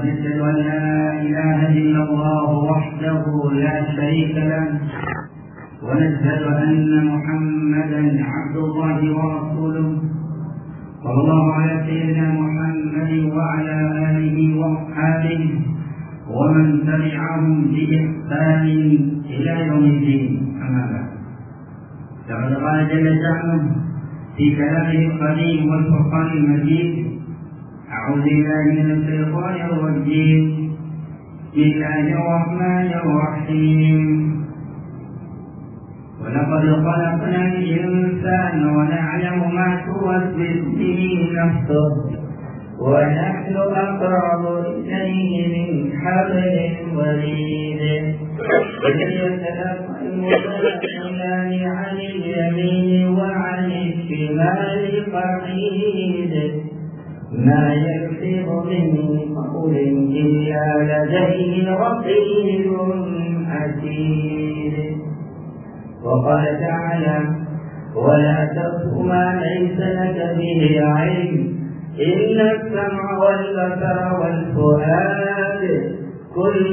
ونشهد أن لا إله إلا الله وحده لا شريك له ونشهد أن محمدا عبد الله ورسوله صلى الله على سيدنا محمد وعلى آله وأصحابه ومن تبعهم بإحسان إلى يوم الدين أما بعد لقد قال جل شأنه في كلامه القديم والفرقان المجيد أعوذ بالله من الشيطان الرجيم بسم الله الرحمن الرحيم ولقد خلقنا الإنسان ونعلم ما توسوس به نفسه ونحن أقرب إليه من حبل الوريد إذ يتلقى المتلقيان عن اليمين وعن الشمال قعيد ما يكسب من قول إلا لديه رقيب عتيد وقال تعالى ولا تقف ما ليس لك به علم إن السمع والبصر والفؤاد كل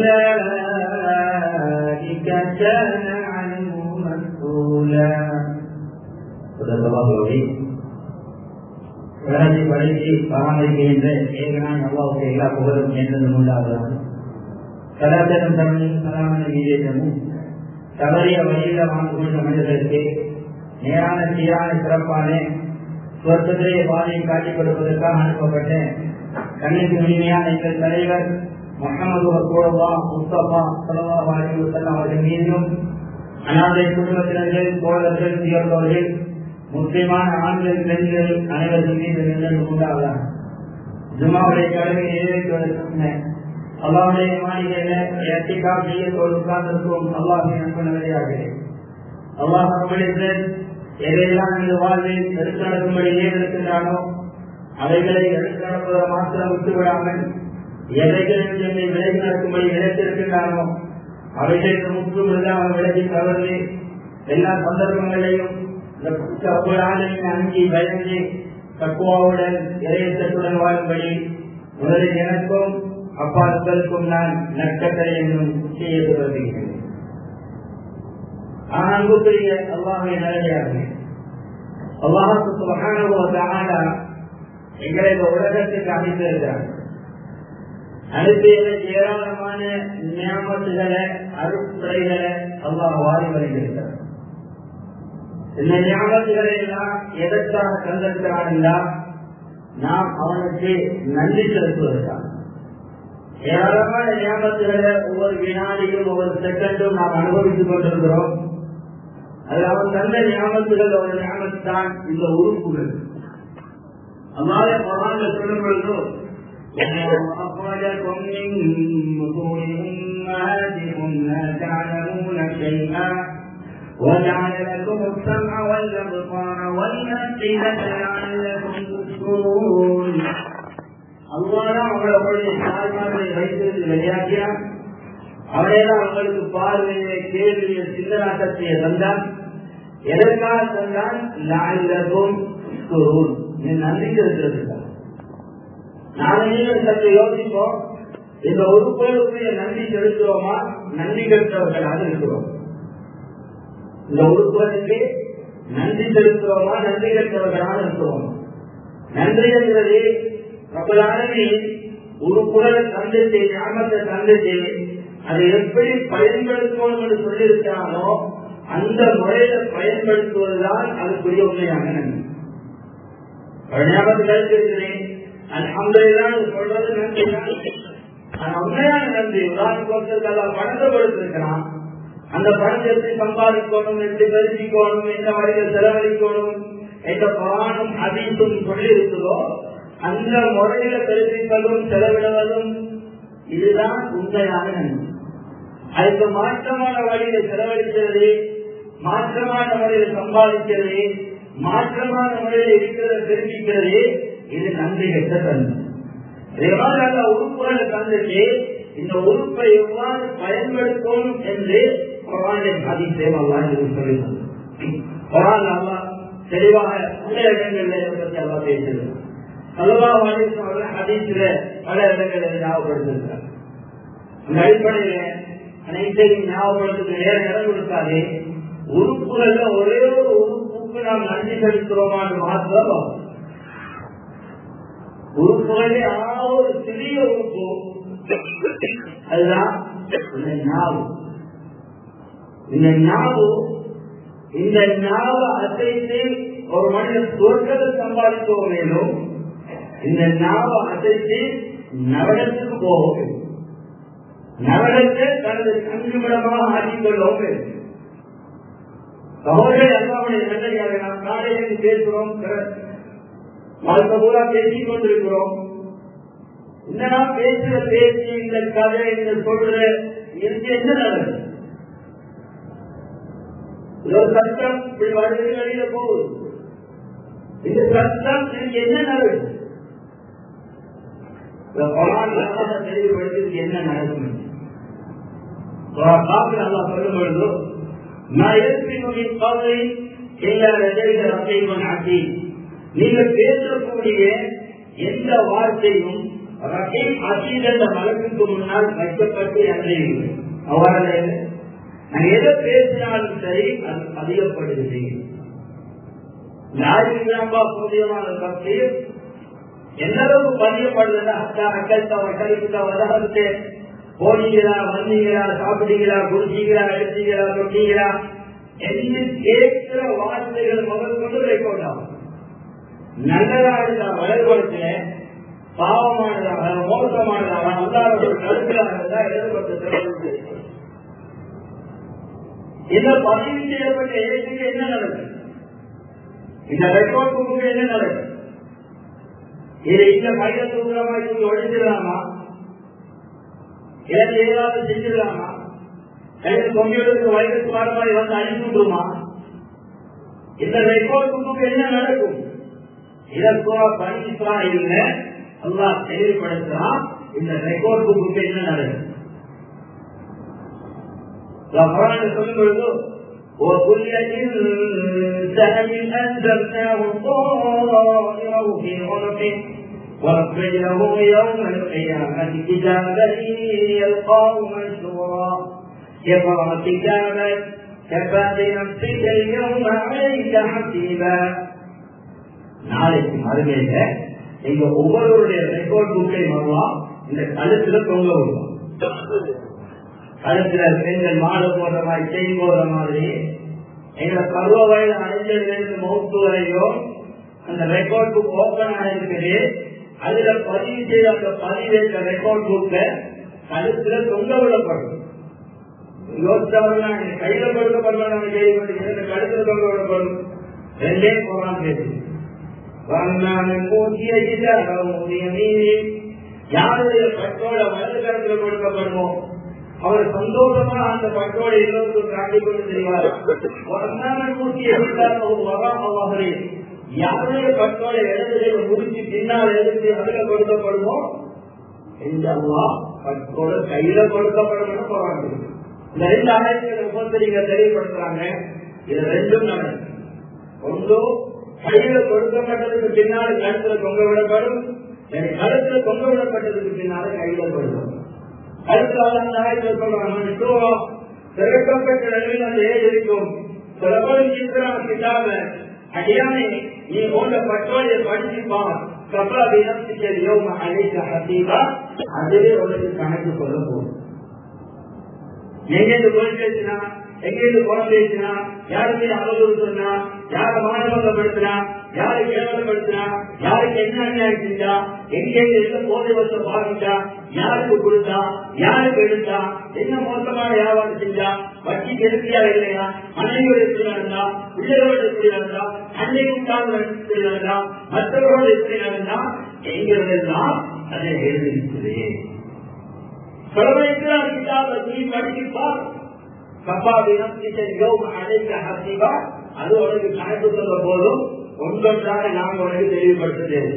أولئك كان عنه مسؤولا صدق الله العظيم உலகத்தை படைத்து பராமரிக்கின்ற ஏகனாய் அல்லாவுக்கு எல்லா புகழும் என்றதும் உண்டாகிறார் கலாச்சாரம் தமிழின் சலாமன விஜயமும் தவறிய வழியில வாழ்ந்து கொண்ட மனிதர்களுக்கு நேரான சீரான சிறப்பான சுவர்த்தத்திலேயே பாதையை காட்டிக் கொடுப்பதற்காக அனுப்பப்பட்ட கண்ணிற்கு இனிமையான எங்கள் தலைவர் முகமது வசோலா முஸ்தபா சலவா வாரி வசல்லாம் அவர்கள் மீதும் அனாதை குடும்பத்தினர்கள் தோழர்கள் உயர்ந்தவர்கள் முக்கியமான ஆண்கள் பெண்கள் அனைவரும் மீது நின்று உண்டாகலாம் ஜுமாவுடைய கடமை நிறைவேற்றுவதற்கு அல்லாவுடைய மாளிகையில எட்டிக்கா செய்ய உட்கார்ந்திருக்கும் அல்லாஹை அன்பனவரையாக அல்லாஹ் நம்மளுக்கு எதையெல்லாம் இந்த வாழ்வில் எடுத்து நடக்கும்படி ஏறிருக்கின்றானோ அவைகளை எடுத்து நடப்பதை மாத்திரம் விட்டுவிடாமல் எதைகளில் என்னை விலகி நடக்கும்படி விளைத்திருக்கின்றானோ அவைகளுக்கு முற்றும் இல்லாமல் விலகி தவறு எல்லா சந்தர்ப்பங்களையும் அஞ்சி பயந்து தக்குவாவுடன் இறையத்துடன் வாழும்படி முதலில் எனக்கும் அப்பாக்களுக்கும் நான் நட்கட்டளை என்னும் செய்ய தொடர்கிறேன் அன்புக்குரிய அல்லாஹை நல்லதாக அல்லாஹுக்கு சுபகான எங்களை இந்த உலகத்துக்கு அமைத்திருக்கிறார் அனுப்பிய ஏராளமான ஞாபகத்துகளை அருட்துறைகளை அல்லாஹ் வாரி வருகிறார் இந்த ஞாபகத்துகளை எல்லாம் எதற்காக தந்திருக்கிறான் என்றால் நாம் அவனுக்கு நன்றி செலுத்துவதற்காக ஏராளமான ஞாபகத்துகளை ஒவ்வொரு வினாடியும் ஒவ்வொரு செகண்டும் நாம் அனுபவித்துக் கொண்டிருக்கிறோம் அது அவன் தந்த ஞாபகத்துகள் ஒரு ஞாபகத்தான் இந்த உறுப்புகள் அம்மாவே குரான் சொல்லும் பொழுதும் أخرجكم من بطون أمهاتكم لا تعلمون شيئا وجعل لكم السمع والأبصار والأفئدة لعلكم تشكرون அல்லாதான் அவங்களுடைய தாய்மார்களை வைத்திருந்து வெளியாக்கினான் அவனேதான் அவங்களுக்கு பார்வையை கேள்வியை சிந்தனாட்டத்தை தந்தான் எதற்காக தந்தான் லாயிலகும் நன்றி செலுத்திருக்கிறார் நாங்கள் சற்று யோசிப்போம் இந்த உறுப்புகளுக்கு நன்றி செலுத்துவோமா நன்றி கற்றவர்களாக இருக்கிறோம் இந்த உறுப்புகளுக்கு நன்றி செலுத்துவோமா நன்றி கற்றவர்களாக இருக்கிறோம் நன்றி என்பது பிரபலானமே உறுப்புகளை தந்துட்டு ஞாபகத்தை தந்துட்டு அதை எப்படி பயன்படுத்தணும் என்று சொல்லியிருக்கிறானோ அந்த முறையில பயன்படுத்துவதுதான் அதுக்குரிய உண்மையான நன்றி ஞாபகத்தில் இருக்கிறேன் அல்ஹம்துலில்லாஹ் சொல்றது நன்றி ஆனா உண்மையான நன்றி உதாரணத்துக்கு பணத்தை கொடுத்திருக்கிறான் அந்த பணத்தை எப்படி சம்பாதிக்கணும் எப்படி பெருக்கிக்கணும் எந்த வழியில் செலவழிக்கணும் எந்த புராணம் அதீசும் சொல்லி இருக்குதோ அந்த முறையில பெருப்பிப்பதும் செலவிடுவதும் இதுதான் உண்மையான நன்றி அதுக்கு மாற்றமான வழியில செலவழிக்கிறது மாற்றமான முறையில சம்பாதிக்கிறது மாற்றமான முறையில இருக்கிறத தெரிவிக்கிறது இது நன்றி கெட்ட தன்மை எவ்வாறு அந்த உறுப்புகளை தந்துட்டு இந்த உறுப்பை எவ்வாறு பயன்படுத்தும் என்று குரானின் அதிசயம் அல்லா சொல்லி குரான் அல்லா தெளிவாக உள்ள இடங்களில் பற்றி அல்லா பேசுகிறது அல்லா அதிசல பல இடங்களில் ஞாபகப்படுத்திருக்கிறார் அந்த அடிப்படையில் அனைத்தையும் ஞாபகப்படுத்துக்கு நேரம் இடம் கொடுத்தாலே உறுப்புகள்ல ஒரே ஒரு உறுப்புக்கு நாம் நன்றி செலுத்துறோமான்னு மாத்திரம் உறுப்புகளே ஒரு சிறிய உறுப்பு அதுதான் இந்த ஞாபகம் இந்த ஞாபகம் இந்த ஞாபக அசைத்து ஒரு மனிதன் சொர்க்கத்தை சம்பாதிக்க மேலும் இந்த ஞாபக அசைத்து நவடத்துக்கு போக வேண்டும் நவடத்தை தனது கண்குமிடமாக ஆக்கிக்கொள்ளவும் வேண்டும் சகோதரர் அல்லாவுடைய நன்மையாக நாம் காலையில் பேசுகிறோம் வாழ்க்கை பூரா பேசிக் கொண்டிருக்கிறோம் என்னடா பேசுற பேச்சு இந்த கதை இந்த சொல்ற இதுக்கு என்ன நடக்குது ஒரு சட்டம் இப்படி வருது வெளியில போகுது இந்த சட்டம் எனக்கு என்ன நடக்குது தெளிவுபடுத்தி என்ன நடக்கும் காப்பில் அல்லா சொல்லும் பொழுது நான் எதிர்ப்பின் கவலை எல்லா ரஜைகள் அசைவன் ஆட்சி நீங்கள் பேசக்கூடிய எந்த வார்த்தையும் ரஹீம் அசீத் என்ற மலக்குக்கு முன்னால் வைக்கப்பட்டு அன்றையுங்கள் அவ்வாறு நான் எதை பேசினாலும் சரி அது பதியப்படுகிறது நாயிரம்பா புதியமான பற்றி எந்த அளவுக்கு பதியப்படுதுன்னா அக்கா அக்கா கழித்தா வதகத்து போனீங்களா வந்தீங்களா சாப்பிட்டீங்களா குடிச்சீங்களா எடுத்தீங்களா தொட்டீங்களா என்று கேட்கிற வார்த்தைகள் முதல் கொண்டு ரெக்கார்ட் ஆகும் நல்லதா இருந்தா வளர்வதற்கு பாவமானதாக மோசமானதாக அல்லாத கருத்திலாக இருந்தா எழுதப்பட்ட இந்த பதிவு செய்யப்பட்ட ஏற்றுக்கு என்ன நடக்கும் இந்த ரெக்கார்ட் புக்கு என்ன நடக்கும் இது இந்த மைய தூரமா இவங்க ஒழிஞ்சிடலாமா இல்லை ஏதாவது செஞ்சிடலாமா எனக்கு கம்ப்யூட்டருக்கு வைரஸ் வர மாதிரி வந்து அழிச்சு விட்டுருமா இந்த ரெக்கார்ட் புக்கு என்ன நடக்கும் இதற்கோ பரிசுரா இல்லை அல்லா தெளிவுபடுத்தலாம் இந்த ரெக்கார்ட் புக்கு என்ன நடக்கும் சொல்லும் பொழுது وكل إنسان أنزلناه طائره في عنقه ونخرج له يوم القيامة كتابا يلقاه منشورا اقرأ كتابك كفى بنفسك اليوم عليك حسيبا நாளைக்கு மறுமையில எங்க ஒவ்வொருவருடைய ரெக்கார்ட் புக்கை வருவான் இந்த கழுத்துல தொங்க விடுவான் கழுத்துல பெண்கள் மாடு போடுற மாதிரி செயின் போடுற மாதிரி எங்களை பருவ வயது அடைஞ்சதுலேருந்து மௌத்து வரையும் அந்த ரெக்கார்ட் புக் ஓபன் ஆயிருக்குது அதுல பதிவு செய்த அந்த பதிவு ரெக்கார்ட் புக்க கழுத்துல தொங்க விடப்படும் யோசிச்சாலும் கையில கொடுக்கப்படலாம் கேள்விப்பட்டிருக்கேன் இந்த கழுத்துல தொங்க விடப்படும் ரெண்டே போறான் பேசுது யாருடைய பட்டோட வலது கருத்தில் கொடுக்கப்படுமோ அவர் சந்தோஷமா அந்த பட்டோட இருபத்தி காட்டிக் கொண்டு செய்வார் யாருடைய பட்டோட இடத்துல முடிச்சு பின்னால் எடுத்து அதுல கொடுக்கப்படுமோ இந்த பட்டோட கையில கொடுக்கப்படும் போறாங்க இந்த ரெண்டு ஆயிரத்தி முப்பத்தறிங்க தெளிவுபடுத்துறாங்க இது ரெண்டும் நடக்கும் ஒன்று கையில கொடுக்கப்பட்டதுக்கு பின்னால் கழுத்துல தொங்க விடப்படும் கழுத்துல தொங்க விடப்பட்டதுக்கு பின்னால கையில கொடுக்கும் கழுத்தால சொல்றாங்க திறக்கப்பட்ட நிலையில் அந்த ஏழு இருக்கும் சிலபரும் சித்திரம் கிட்டாம அடியானே நீ போன்ற பட்டோடைய படிச்சுப்பான் கப்பா வினப்திக்கலையோ அழைக்க ஹசீபா அதுவே உனக்கு கணக்கு சொல்ல போகும் எங்கேருந்து போய் பேசினா எங்கேருந்து குணம் பேசினா யாருக்கு அவதூறு சொன்னா யார மாணவங்கப்படுத்தினா யாரு கேவலப்படுத்தினா யாருக்கு என்ன அநியாயம் செஞ்சா எங்கேருந்து எந்த போதை வச பாதிச்சா யாருக்கு கொடுத்தா யாருக்கு எடுத்தா என்ன மோசமான வியாபாரம் செஞ்சா வட்டிக்கு எடுத்தியா இல்லையா மனைவியோட எப்படி நடந்தா பிள்ளைகளோட எப்படி நடந்தா அன்னை கூட்டாளர் எப்படி நடந்தா மற்றவர்களோட எப்படி நடந்தா எங்கிறதெல்லாம் அதை எழுதிருக்குது சொல்வதற்கு கிட்டாப நீ படிச்சுப்பார் அது உனக்கு கணக்கு சொல்ல போதும் ஒன்றொன்றாக நாம் உனக்கு தெளிவுபடுத்துகிறேன்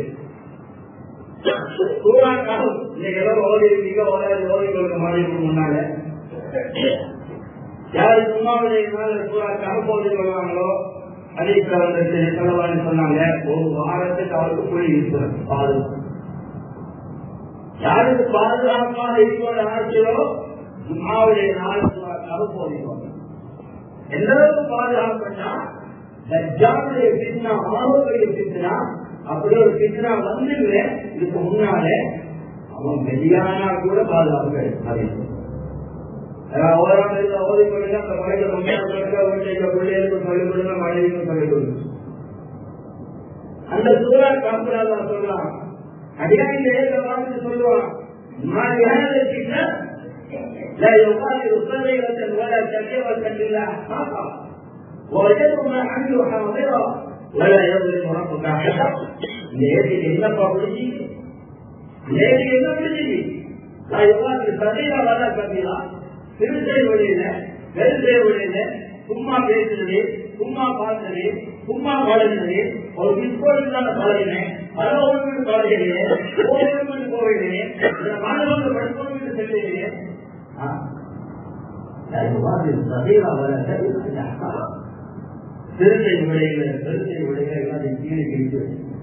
சூறாக்காலம் இன்னைக்கு எல்லாம் ஓடி இருக்கீங்க ஓடாது ஓடி கொடுக்க மாதிரி முன்னால யாரு சும்மாவுடைய சூறாக்காக போது சொல்லுவாங்களோ அதிக வந்து செலவான்னு சொன்னாங்க ஒரு வாரத்துக்கு அவருக்கு புள்ளி இருக்கிறது பாது யாருக்கு பாதுகாப்பாக இருப்பது ஆசையோ ஜும்மாவுடைய நாள் சூறாக்காக போதிக்கோங்க எந்த அளவுக்கு பாதுகாப்புன்னா தஜ்ஜாலுடைய பித்னா ஆரோக்கிய பித்னா அப்படி ஒரு பித்னா வந்து இதுக்கு முன்னாலே அவன் வெளியானா கூட பாதுகாப்பு கிடைக்கும் ஓரம் ஓதி கொடுங்க அந்த மழையில உண்மையாக கொடுங்க வீட்டுல பிள்ளைகளுக்கு சொல்லிக் கொடுங்க மனைவிக்கும் சொல்லிக் கொடுங்க அந்த சூறா காப்புறாத சொல்றான் அடியாங்க ஏழு வார்த்தை சொல்லுவான் நான் யாருக்கு لا يقاتل صغيرة ولا كبيرة إلا أحقاها ووجدوا ما عملوا حاضرا ولا يظلم ربك أحدا ليجد إلا فضله ليجد إلا فضله لا يقاتل صغيرة ولا كبيرة சிறுத்தை வழியில பெருத்தை வழியில சும்மா பேசுறது சும்மா பார்த்தது சும்மா பழகினது ஒரு பிற்போடுக்கான பழகினேன் பல ஒன்று பழகினேன் கோவிலுக்கு போகிறேன் மாணவர்கள் படிப்போம் செல்கிறேன் சிறுத்தை விடையில பெருத்தை விடையில எல்லாத்தையும் கீழே கிழித்து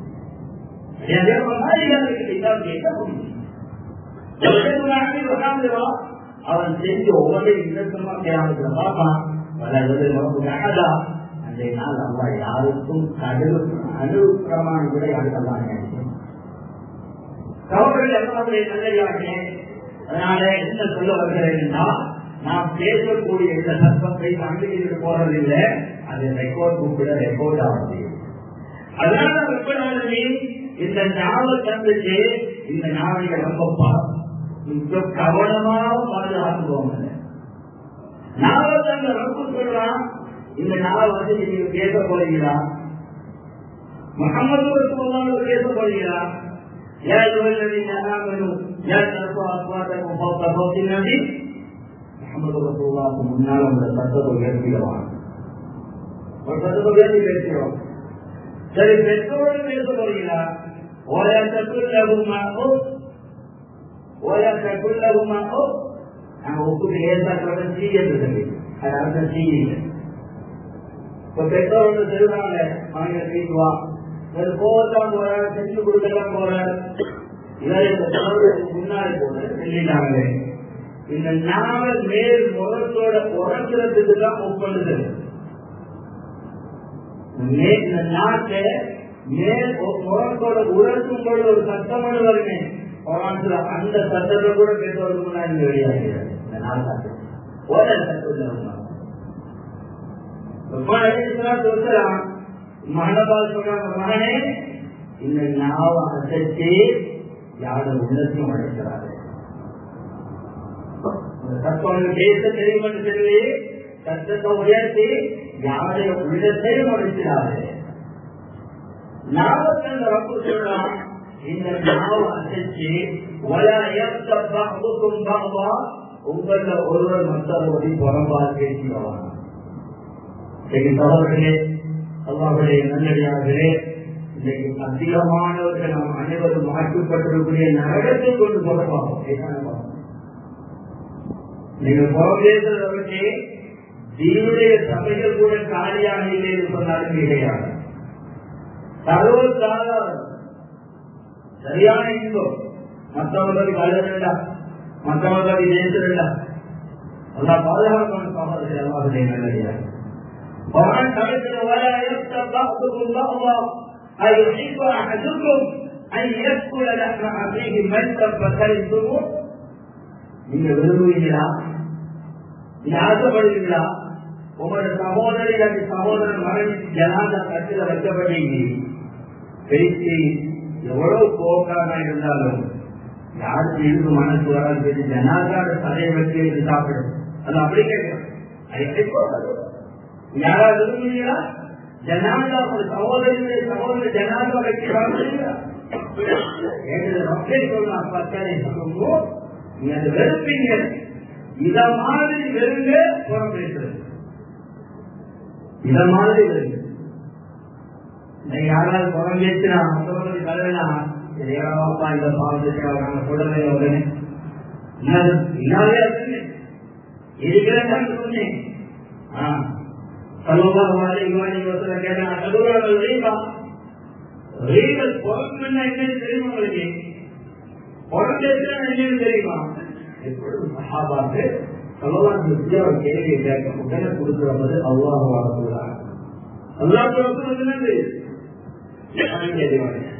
அவன் செஞ்ச ஒவ்வொரு இலக்கமா கிராமத்துல பார்ப்பான் பல மகதா அன்றைய நாள் அவ்வா யாருக்கும் கடல் அணு பிரமாணம் கூட யாருக்கெல்லாம் கவர்கள் எல்லாருடைய நல்லையாகே அதனால என்ன சொல்ல வருகிறேன்னா நாம் பேசக்கூடிய இந்த சத்தத்தை அங்கீகரித்து போறதில்லை அது ரெக்கார்ட் புக்கில் ரெக்கார்ட் ஆகுது அதனால வெப்பனாலுமே இந்த நாவல் தந்துச்சு இந்த நாவலை ரொம்ப மிக கவனமாக பாதுகாத்துக்கோங்க நாவல் தந்த ரொம்ப சொல்றான் இந்த நாவல் வந்து நீங்க பேச போறீங்களா முகமது ரசூலுல்லாஹ் பேச போறீங்களா يا أيها الذين آمنوا لا ترفعوا أصواتكم فوق صوت النبي محمد رسول الله முன்னால் அந்த சத்தத்தை உயர்த்திடுவான் ஒரு சத்தத்தை உயர்த்தி பேசுகிறோம் சரி பெற்றோடு பேச போறீங்களா ஓயா தக்குள்ளகுமா ஓ ஓயா தக்குள்ளகுமா ஓ நாங்க உப்புக்கு ஏற்பாடு சீ என்று சொல்லி அது அர்த்தம் சீ இப்ப பெற்றோர் வந்து சொல்றாங்க அவங்க வீட்டுவா ஒரு கோவத்தான் போறாரு செஞ்சு கொடுக்கலாம் போறாரு இவரை முன்னாடி போற சொல்லிட்டாங்களே இந்த நாவல் மேல் முகத்தோட உறக்கிறதுக்கு தான் ஒப்பந்தது இந்த நாட்டை மேல் முகத்தோட உணர்த்தும் பொழுது ஒரு சத்தமோடு வருமே அந்த சத்தத்தை கூட பேசுவதற்கு முன்னாடி வெளியாகிறார் இந்த நாள் சத்தம் ஒரு சத்தம் சொல்றான் மகனபால் சொல்றாங்க மகனே இந்த நாவ அசைச்சு யாரோட உள்ளத்தையும் அழைக்கிறாரு தத்துவங்கள் பேச தெரியும் என்று சொல்லி சத்தத்தை உயர்த்தி யாருடைய உள்ளத்தையும் அழைக்கிறாரு நாவத்தன் ரப்பு சொல்றான் இந்த நாவ அசைச்சு உங்கள ஒருவர் மற்றவரை புறம்பா பேசியவான் சரி சகோதரர்களே அல்லாவுடைய நல்லடியார்களே இன்றைக்கு அதிகமானவர்கள் நாம் அனைவரும் மாற்றப்பட்டிருக்கூடிய நரகத்தை கொண்டு தொடர்பாகும் நீங்கள் புறம்பேசுறத வச்சு தீனுடைய சபைகள் கூட காலியாக இல்லை என்று சொன்னாலும் கிடையாது சர்வ சாதாரணம் சரியான இன்பம் மற்றவர்கள் வளரல மற்றவர்கள் பேசுறல அல்லா பாதுகாப்பான சகோதரர் அல்லாவுடைய நல்லடியார்கள் وعن قال ولا يغتب بعضكم بعضا أيحب أحدكم أن يأكل لحم أخيه ميتا فكرهتموه நீங்க விரும்புவீங்களா நீங்க ஆசைப்படுவீங்களா உங்களோட சகோதரி அல்லது சகோதரன் மகன் ஜனாத கட்டில வைக்கப்பட்டீங்க பேசி எவ்வளவு கோக்காரா இருந்தாலும் யாருக்கு இருந்து மனசு வராது பேசி ஜனாதார தலையை வச்சு சாப்பிடும் அது அப்படி கேட்கிறோம் யாராவது விரும்புகிறீங்களா ஜனாதா ஒரு சகோதரியுடைய சகோதரி ஜனாதா வைக்கிறாங்க சொல்லலாம் பச்சனை சொல்லுவோம் நீங்க அதை வெறுப்பீங்க இத மாதிரி வெறுங்க புறம் பேசுறது இத மாதிரி வெறுங்க யாராவது புறம் பேசினா மற்றவங்களுக்கு கலவினா ஏவாப்பா இந்த பாவத்துக்கு நாங்க சொல்றதே உடனே இல்லாதே இருக்கிறேன் சொன்னேன் ஆஹ் சமூகம் கேட்டாங்க ரீபா ரீபல் புறம் என்ன என்னன்னு தெரியும் உங்களுக்கு குழந்தைக்கு என்னன்னு தெரியுமா எப்பொழுது சஹாபாக்கு சொல்லலாம் அவர் கேள்வியை கேட்க உடனே கொடுக்கிறது அல்லாஹ் வாழ்த்துகிறார் அல்லாஹ் சொல்றது கேள்வி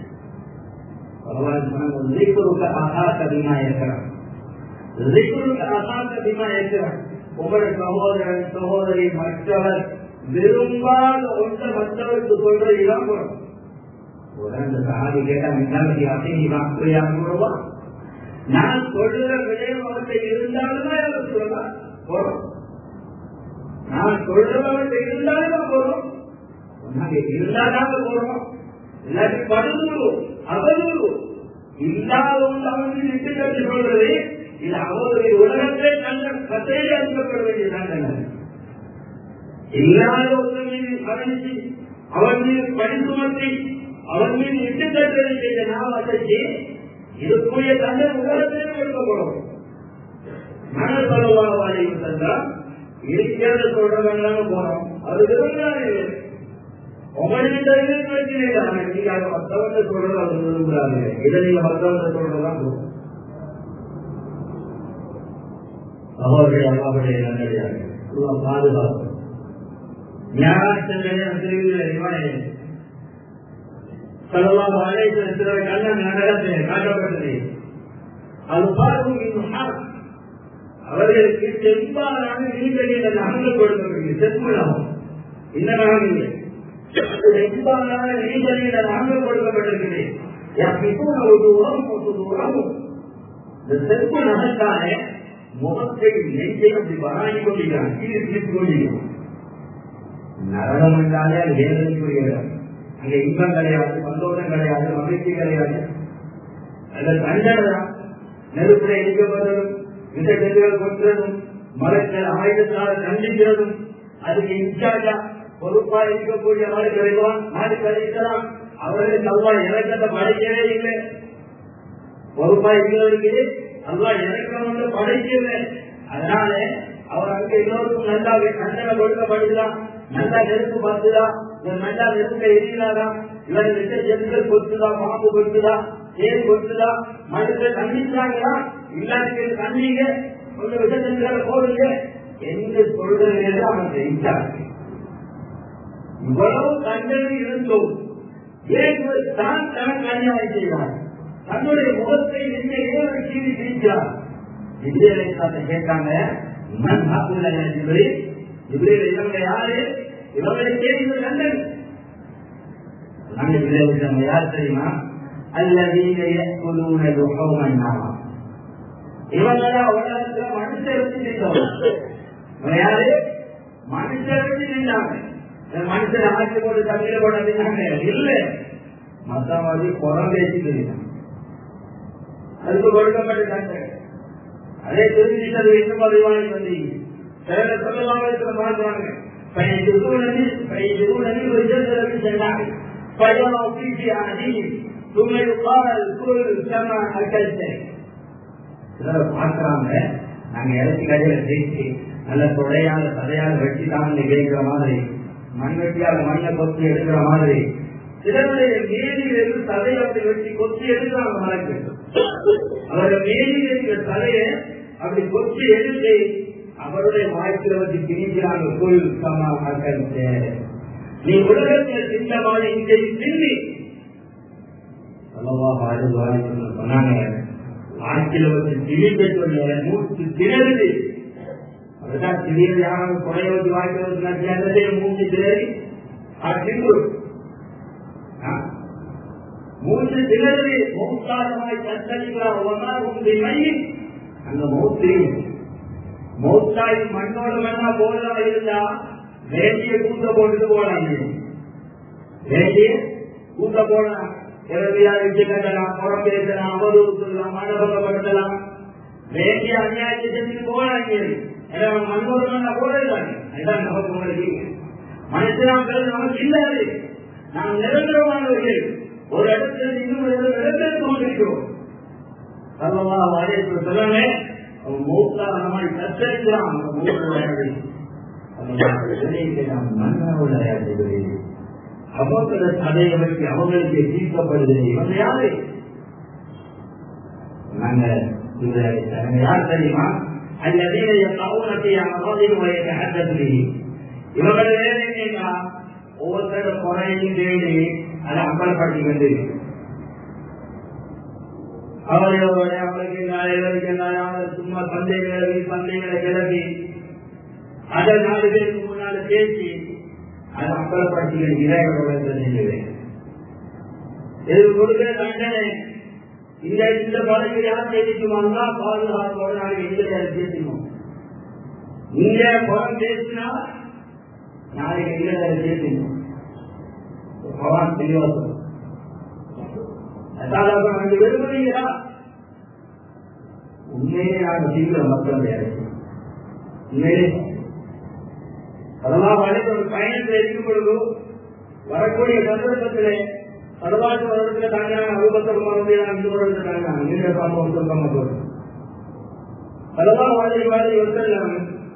ذكرك أخاك بما يكره ذكرك أخاك بما يكره உங்கள் சகோதரன் சகோதரி மற்றவர் விரும்பாத ஒன்றை மற்றவருக்கு சொல்றதுதான் போறோம் உடனே சகாதி கேட்டா மின்னாடி அசைவா அப்படியா போடுவா நான் சொல்ற விடயம் அவர்கிட்ட இருந்தாலுமே அவர் சொல்லலாம் போறோம் நான் சொல்றவர்கிட்ட இருந்தாலும் போறோம் நாங்க இல்லாதாங்க போறோம் இல்லாட்டி படுதூரு அவதூறு இல்லாத அவனுக்கு விட்டு கட்டி சொல்றது இது அவருடைய உலகத்தை நல்ல கதையை அனுப்பப்பட வேண்டியதான் இல்லாத ஒருவர் மீது கவனிச்சு அவன் மீது பணி சுமத்தி அவன் மீது விட்டு கட்டுறது செய்த நாம் அதற்கு இதுக்குரிய தந்தை உலகத்தை கொடுக்கப்படும் மன சொல்லுவாங்க தந்தா இருக்கிறத சொல்றவங்க போனோம் அது விரும்புகிறாங்க உங்களுக்கு தெரிஞ்சு பிரச்சனை இல்லை நீங்க அதை மற்றவங்க சொல்றது அவங்க விரும்புறாங்க இதை நீங்க மற்றவங்க சொல்றதுதான் போதும் அவருடைய அல்லாவுடைய நல்லடியாக பாதுகாப்பு சொல்லலாம் சில கண்ணன் நகரத்தில் காட்டப்பட்டது அது பார்க்கும் அவர்களுக்கு செம்பாலான நீங்கள் இந்த நகங்கள் கொடுக்கப்படுகிறது செம்மலாகும் இந்த நகங்கள் செம்பாலான நீங்கள் இந்த நகங்கள் கொடுக்கப்பட்டிருக்கிறது இந்த செப்பு நகத்தான முகத்தை நெஞ்சை அப்படி வராங்கி கொண்டிருக்கிறான் கீழே பிடித்துக் கொண்டிருக்கிறான் நரகம் என்றாலே அது வேதனைக்குரியவர் அங்க இன்பம் கிடையாது சந்தோஷம் கிடையாது மகிழ்ச்சி கிடையாது அந்த தண்டனை நெருப்புல இடிக்கப்பட்டதும் விசைகள் கொன்றதும் மரத்தில் ஆயுதத்தால் கண்டிக்கிறதும் அதுக்கு இன்சார்ஜா பொறுப்பா இருக்கக்கூடிய மாதிரி கிடைக்கலாம் நாடு கிடைக்கலாம் அவர்களுக்கு அல்லா எனக்கு அந்த படைக்கவே இல்லை பொறுப்பா இருக்கிறதுக்கு அல்லா எனக்கு வந்து படைக்கல அதனால அவர் அங்க எல்லோருக்கும் நல்லா கண்டனை கொடுக்கப்படுதான் நல்லா நெருப்பு பார்த்துதா நல்லா நெருப்ப எரியினாரா இவரை விட்ட ஜென்கள் கொத்துதா பாம்பு கொத்துதா தேன் கொத்துதா மனுஷன் கண்டிச்சாங்களா இல்லாத கண்ணீங்க கொஞ்சம் விஷயங்களை போடுங்க என்று சொல்றது அவன் ஜெயிச்சாங்க இவ்வளவு தண்டனை இருந்தோம் ஏன் தான் தனக்கு அநியாயம் செய்வார் தன்னுடைய முகத்தை என்ன ஏழு கீழி பிரிக்கிறார் விஜயலட்சுமி கேட்டாங்க மண் சாப்பிடல ஜிப்ரீல் ஜிப்ரீல் இவங்க யாரு இவங்களுக்கே இது தண்டனை நாங்க விஜயலட்சுமி யார் தெரியுமா அல்லதீன يأكلون لحوم النار இவங்கெல்லாம் உலகத்துல மனுஷர் வச்சு செஞ்சவங்க யாரு மனுஷர் வச்சு செஞ்சாங்க மனுஷன் ஆட்சி போட்டு தண்ணியில போட செஞ்சாங்க இல்ல மத்தவாதி குரம் பேசி தெரியும் அதுக்கு கொடுக்கப்பட்ட தண்டனை அதே தெரிஞ்சுட்டது இன்னும் அறிவாளி வந்து சில சொல்லலாம் மாறுறாங்க فيجدونني فيجدونني وجدت جناحي فيرى فيه عديد ثم يقال كل كما اكلت பார்க்கிறாங்க நாங்க இறச்சி கடையில ஜெயிச்சு நல்ல தொடையால தடையால வெட்டி தான் கேட்கிற மாதிரி மண்வெட்டியால மண்ணை கொத்தி எடுக்கிற மாதிரி சிலருடைய மேலிலிருந்து தலையை அப்படி வெட்டி கொத்தி எடுக்கிறாங்க மலைக்கு அவருடைய மேலில் இருக்கிற தலையை அப்படி கொத்தி எடுத்து அவருடைய வாழ்க்கையில வச்சு திணிக்கிறாங்க கோயில் சமா மக்கள் நீ உலகத்தில் சின்ன மாதிரி இங்கே சிந்தி அல்லவா வாழ்வாய் சொன்னாங்க வாழ்க்கையில வச்சு திணிக்க சொல்ல மூச்சு திணறுது அதுதான் திடீர்னு யாராவது குறைய வச்சு வாழ்க்கை வச்சு நடிச்சாங்க மூச்சு திணறி திங்கு மூச்சு திணறுது மௌத்தாரமாய் தத்தளிக்கிறார் ஒன்னா உங்களை மையம் அந்த மௌத்தையும் மௌத்தாய் மண்ணோட மண்ணா போறதா இருந்தா வேண்டிய கூட்ட போட்டுட்டு போலாம் வேண்டிய கூட்ட போலாம் இறவியா வச்சு கட்டலாம் புறம் பேசலாம் அவதூறு சொல்லலாம் மனபலப்படுத்தலாம் வேண்டிய அநியாயத்தை செஞ்சு போலாம் மண்ணோட மண்ணா போறதுதானே அதுதான் நமக்கு உங்களுக்கு மனுஷனாக்கள் நமக்கு இல்லாது நாம் நிரந்தரமானவர்கள் ஒரு இடத்துல இன்னும் இடத்திற்கு கொண்டிருக்கிறோம் சர்வமா வாரியத்தில் சொல்லுங்க அவன் மூக்கால நம்மை கத்தரிக்கிறான் அவங்கள தடையை வச்சு அவங்களுக்கு தீர்க்கப்படுது இவங்க யாரு நாங்க இது யார் தெரியுமா الذين يقعون في أعراضهم ويتحدث به இவர்கள் வேலை என்னன்னா ஒவ்வொருத்தர குறையும் தேடி அதை அம்பலப்படுத்தி கொண்டு அவர்களோட அவளுக்கு என்ன இவருக்கு என்ன அவர் சும்மா சந்தைகளை சந்தைகளை கிளப்பி அதை நாலு பேருக்கு முன்னால பேசி அதை அம்பலப்படுத்தி இறைவனோட செஞ்சுவேன் இது கொடுக்கிற தண்டனை இந்த இந்த பதவி யார் தெரிவிக்குமாங்களா பாதுகாப்போட நாங்கள் எங்களை பேசணும் நீங்க பணம் பேசினா நாளைக்கு எங்களை பேசணும் பகவான் தெளிவாக அங்கே விரும்புறீங்களா உண்மையே நாங்கள் சீக்கிரம் மக்கள் வேலை உண்மையே அதெல்லாம் வளைந்த ஒரு பயணத்தில் இருக்கும் பொழுது வரக்கூடிய சந்தர்ப்பத்திலே பரவாட்டு வருடத்துல தாங்கினாங்க அறுபத்தொரு மறுபடியும் இந்த வருடத்துல தாங்கினாங்க நீண்ட பாம்பு வந்து பாம்பு அதெல்லாம் வாழை வாழை ஒருத்தர்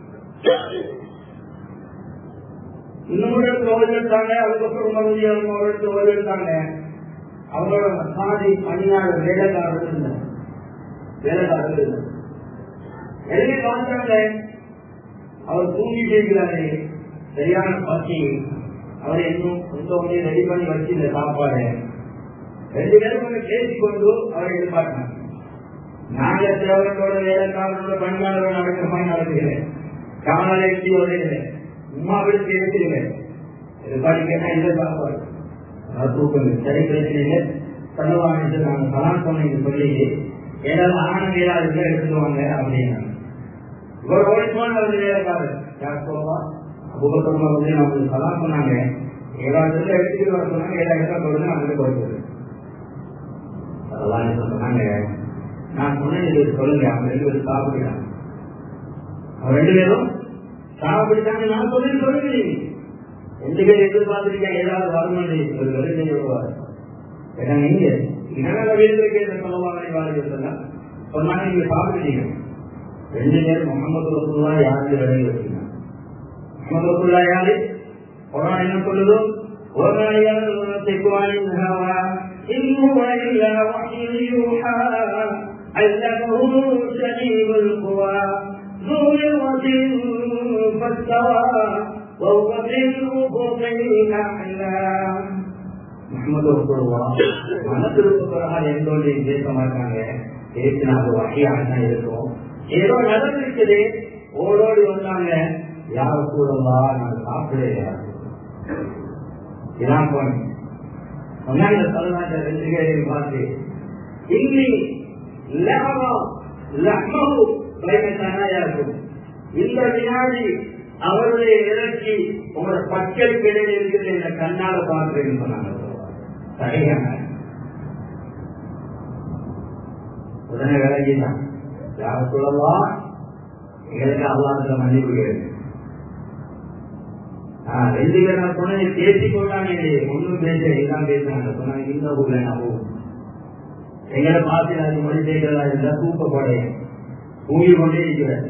இன்னொரு ஓய்வெடுத்தாங்க அதுக்கப்புறம் மறுபடியும் அவர்களுக்கு ஓய்வெடுத்தாங்க அவங்களோட சாதி பணியாளர் வேலைக்காரர்கள் இருந்தார் வேலைக்காரர்கள் இருந்தார் எழுதி பார்த்தாங்க அவர் தூங்கிட்டு இருக்கிறாரு சரியான பசி அவர் இன்னும் கொஞ்சம் ரெடி பண்ணி வச்சிருந்த சாப்பாடு ரெண்டு பேரும் கொஞ்சம் பேசிக்கொண்டு அவரை எதிர்பார்த்தாங்க நாங்க சிலவர்களோட வேலைக்காரர்களோட பணியாளர்கள் நடக்கிற மாதிரி நடத்துகிறேன் காணலை எட்டி வருகிறேன் உமா விடுத்து எடுத்துக்கிறேன் எதிர்பார்த்து கேட்டா இந்த சாப்பாடு தூக்கம் சரி பிரச்சனை சொல்லுவாங்க நாங்க சலாம் சொன்னீங்க சொல்லி ஏதாவது ஆனந்த ஏதாவது எடுத்துவாங்க அப்படின்னா இவர் ஓடிப்போன ஒரு வேலைக்காரர் யார் சொல்லுவா அபுபக்கமா வந்து நமக்கு சலாம் சொன்னாங்க ஏதாவது எடுத்துட்டு வர சொன்னாங்க ஏழு இடத்துல போடுங்க அங்கே போயிட்டு அதெல்லாம் என்ன சொன்னாங்க நான் சொன்னது சொல்லுங்க அவங்க ரெண்டு பேரும் சாப்பிடுறாங்க அவங்க ரெண்டு பேரும் சாப்பிடுறாங்க நான் சொல்லி சொல்லுங்க ரெண்டு பேரும் எதிர்பார்த்துருக்கேன் ஏதாவது வரணும் ஒரு வேலை செய்ய வருவார் ஏன்னா நீங்க இதனால வீட்டுக்கு என்ன சொல்லுவாங்க வாழ்க்கை சொன்னாங்க நீங்க சாப்பிடுறீங்க ரெண்டு பேரும் முகமது ரசூல்லா யாருக்கு விலகி வச்சுங்க முகமது ரசூல்லா யாரு குரான் என்ன சொல்லுதோ ஒரு நாளையாவது தெக்குவானின் ஹவா إن هو إلا وحي يوحى علمه شديد القوى ذو مرة فاستوى وهو بالأفق الأعلى முகமது ரசூலுல்லா மனத்திருப்பதாக எந்தோடைய பேச மாட்டாங்க பேசினா அது வகையாக தான் இருக்கும் ஏதோ நடந்துருக்குது ஓடோடி வந்தாங்க யார கூடவா நாங்க சாப்பிடலையா இதான் போனேன் சொன்னாங்க சொல்லலாட்ட ரெண்டு பேரையும் பார்த்து இன்னி லஹமா லஹ்மஹு பைன தனாயாக்கும் இந்த வினாடி அவருடைய இறக்கி உங்களோட பச்சை கிடையில் இருக்கிற இந்த கண்ணால பார்க்கிறேன்னு சொன்னாங்க சரியான உடனே விலகிதான் யார சொல்லலாம் எங்களுக்கு அல்லாத மன்னிப்பு கேட்டு ரெண்டு பேர் நான் சொன்னேன் பேசிக் கொண்டாங்க ஒன்றும் பேச இதான் பேசுறாங்க சொன்னாங்க இந்த ஊர்ல நான் போகும் எங்களை பார்த்து அது மொழி செய்கிறதா இருந்தா தூக்கப்படைய தூங்கி கொண்டே இருக்கிறார்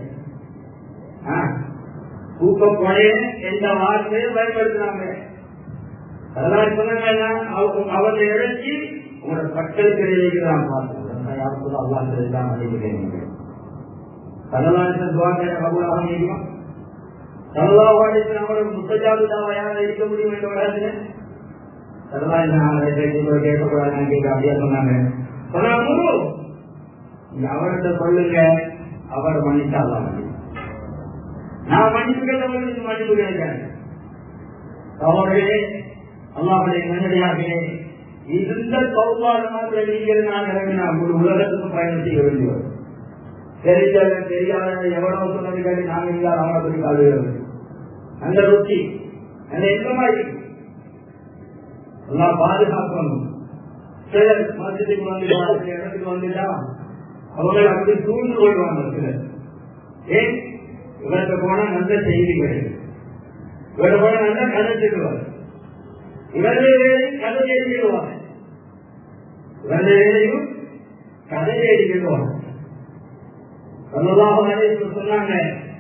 தூக்கப்படைய எந்த வார்த்தையை பயன்படுத்துறாங்க அதெல்லாம் சொன்னாங்க அவரை இழைச்சி உங்களோட பக்கல் கிடையாது நான் பார்த்தேன் யாருக்கும் அல்லாஹ் எல்லாம் மன்னிக்கிறேன் சல்லல்லாஹு துவாக்கிற கபூலாக முடியுமா சல்லல்லாஹு அலைஹி அவரோட முத்தஜாபு தாவையாக இருக்க முடியும் என்ற வராது சல்லல்லாஹு கேட்கக்கூடாது கேட்க அப்படியே சொன்னாங்க சொன்னாங்க அவர்கிட்ட சொல்லுங்க அவர் மன்னிச்சா அல்லாஹ் நான் மன்னிப்பு கேட்டவர்களுக்கு மன்னிப்பு கேட்கிறேன் அவர்களே அல்லாஹுடைய நன்னடியாகவே இந்த சௌபாரமாக நீங்கள் நான் முழு உலகத்துக்கும் பயணம் செய்ய வேண்டியவர் தெரிஞ்ச தெரியாத எவ்வளவு சொன்னது கேட்டு நாங்க இல்லாத அவனை பற்றி காதுகிறது அந்த ருச்சி அந்த இன்பமா இருக்கு எல்லாம் பாதுகாக்கணும் சிலர் மதத்துக்கு வந்துட்டா இடத்துக்கு வந்துட்டா அவங்க அப்படி சூழ்ந்து கொள்வாங்க சிலர் ஏன் இவர்கிட்ட போனா நல்ல செய்தி கிடைக்கும் இவர்கிட்ட போனா நல்ல கதை சொல்லுவார் இவருடைய வேலை கதை எழுதிடுவாங்க இவருடைய வேலையும் கதை எழுதிடுவாங்க சொல்லலாம் சொன்னாங்க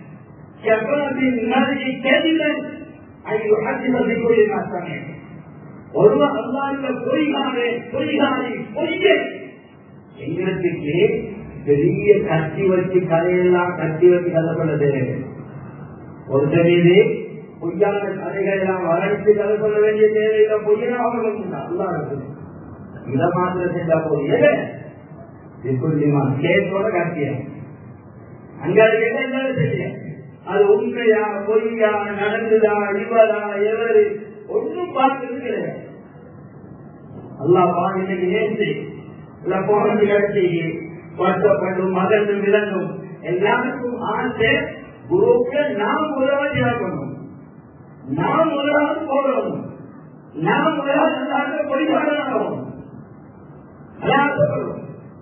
ஒருவர் அல்லாத பொய்காரே பொய்காரி பொய்யே எங்களுக்கு பெரிய கட்டி வச்சு கதையெல்லாம் கட்டி வச்சு கதை சொல்ல தேவையில்லை ஒருத்தர் மீது பொய்யான கதைகள் எல்லாம் வளர்த்து கதை சொல்ல வேண்டிய தேவையில்லை பொய்யா அவங்களுக்கு நல்லா இருக்கு இதை மாத்திரம் செஞ்சா போதிய இப்படிமா கேட்டோட காட்டிய அங்க என்ன செய்ய அது உண்மையா பொய்யா நடந்துதா இவரா எவரு ஒன்றும் பார்க்கிறது கிடையாது அல்லாஹ் இன்னைக்கு நேற்று இல்ல போனது கிடைச்சி வருத்தப்படும் மகனும் விலங்கும் எல்லாருக்கும் ஆசை குருவுக்கு நாம் முதலாவது இறக்கணும் நாம் முதலாவது போடணும் நாம் முதலாவது எல்லாருக்கும் பொய்யாளராகும் அலாசப்படும்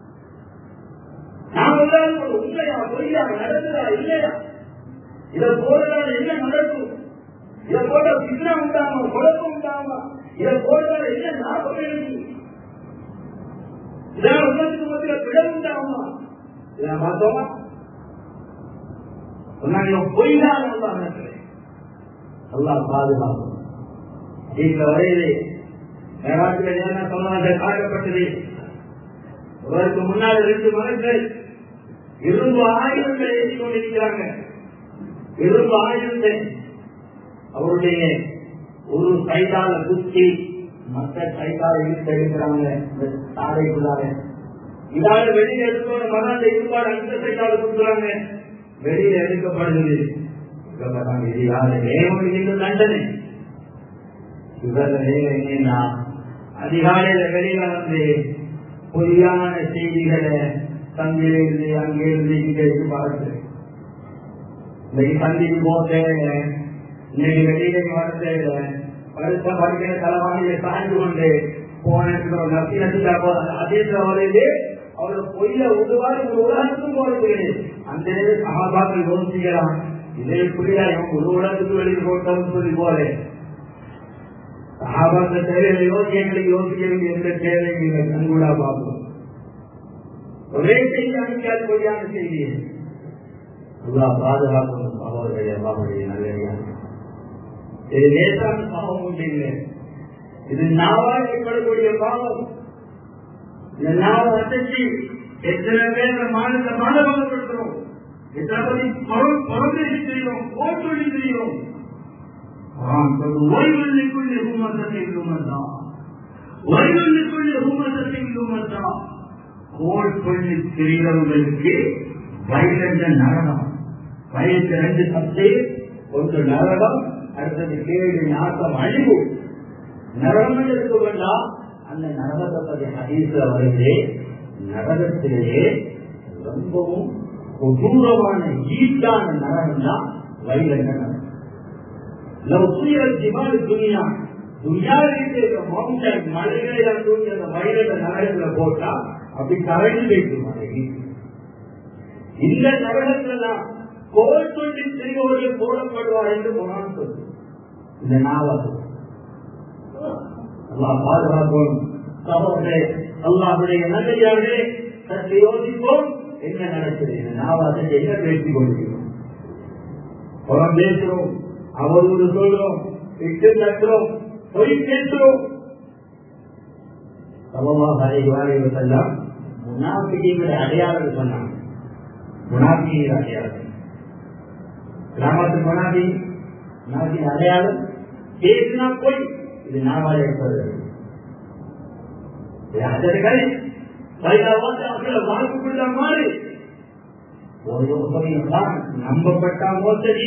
நாம் முதலாவது உண்மையா பொய்யா நடந்ததா இல்லையா இதை போடுறதால என்ன நடக்கும் இதை போட்ட சின்ன உண்டாமா குழப்பம் உண்டாமா இதை போடுறதால என்ன லாபம் இருக்கு இதனால் உலகத்துக்கு மத்தியில் பிழை உண்டாமா இதை பார்த்தோமா சொன்னாங்க பொய்தான் அல்லா பாதுகாப்பு இந்த வரையிலே மேலாட்டில் என்ன சொன்னாங்க காட்டப்பட்டது அவருக்கு முன்னால் ரெண்டு மகன்கள் இரும்பு ஆயுதங்களை ஏற்றி கொண்டிருக்கிறாங்க இரும்பு ஆயுதத்தை அவருடைய ஒரு சைடால குத்தி மற்ற சைடால இழுத்து எடுக்கிறாங்க இந்த சாலைக்குள்ளாக இதால வெளியே எடுத்தோட மகன் இருப்பாடு அந்த சைடால குத்துறாங்க வெளியில எடுக்கப்படுகிறது இது யாரு தேவனுக்கு தண்டனை இவர்களே என்னன்னா அதிகாலையில வெளியில வந்து பொய்யான செய்திகளை தங்கிலிருந்து அங்கிருந்து இங்கே பார்த்து இன்னைக்கு சந்திக்கு போக தேவையில்லை இன்னைக்கு வெளியில வர தேவையில்லை படுத்த படுக்கிற தலைவாணியை சாய்ந்து கொண்டு போன நசி நசிக்கா போறாங்க அதே வருது அவரோட பொய்ய உருவாரி ஒரு உலகத்துக்கும் போறது அந்த சகாபாக்கள் யோசிக்கலாம் இதே புரியா இவன் ஒரு உலகத்துக்கு வெளியில் போட்டோம்னு சொல்லி போல சகாபாக்கள் தேவையில்லை யோசியங்களுக்கு யோசிக்க வேண்டிய எந்த தேவையும் இல்லை கண்கூடா பார்ப்போம் ஒரே செய்தி அனுப்பியால் பொய்யான செய்தி அல்லா பாதுகாக்கணும் சகோதரர்கள் எல்லாருடைய நல்லடியா இது லேசான பாவம் இல்லை இது நாவால் ஏற்படக்கூடிய பாவம் இந்த நாவ அசைச்சு எத்தனை பேர் மாநில மாணவப்படுத்துறோம் எத்தனை பத்தி பிறந்து தெரியும் போட்டு தெரியும் ஓய்வுக்குள் ஹூமத்தை ஹூமத்தான் ஓய்வுக்குள் ஹூமத்தை ஹூமத்தான் கோல் பண்ணி தெரிகிறவங்களுக்கு வயலந்த நரகம் வயசு ரெண்டு சத்து ஒன்று நரகம் அடுத்தது கேள்வி நாட்டம் அழிவு நரகம் இருக்க வேண்டாம் அந்த நரகத்தை பற்றி ஹதீஸ்ல வருது நரகத்திலேயே ரொம்பவும் கொடூரமான ஈட்டான நரகம் தான் வயலந்த நரகம் ஜிமால் துணியா துணியாவிற்கு மவுண்டன் மலைகளை தூங்கி அந்த வயலந்த நரகத்துல போட்டா அப்படி கரைஞ்சு வைக்கும் அதை இந்த நரகத்தெல்லாம் கோல் சொல்லி திரிவோர்கள் போடப்படுவார் என்று குரான் சொல்லு இந்த நாவல் அல்லாஹ் பாதுகாப்போம் சகோதரே அல்லாஹுடைய நல்லே சற்று யோசிப்போம் என்ன நடக்குது இந்த நாவாசை என்ன பேசிக் கொள்கிறோம் புறம் பேசுறோம் அவதூறு சொல்றோம் இட்டு தட்டுறோம் பொய் பேசுறோம் சமமாக அறிவார்கள் செல்லாம் முனாபிகளுடைய அடையாளம் சொன்னாங்க முனாபிகள் அடையாளம் கிராமத்து முனாபி முனாபின் அடையாளம் பேசினா போய் இது நாவால் ஏற்படுது அதற்கே வாழ்க்கைக்குள்ள மாறி நம்பப்பட்ட மோசடி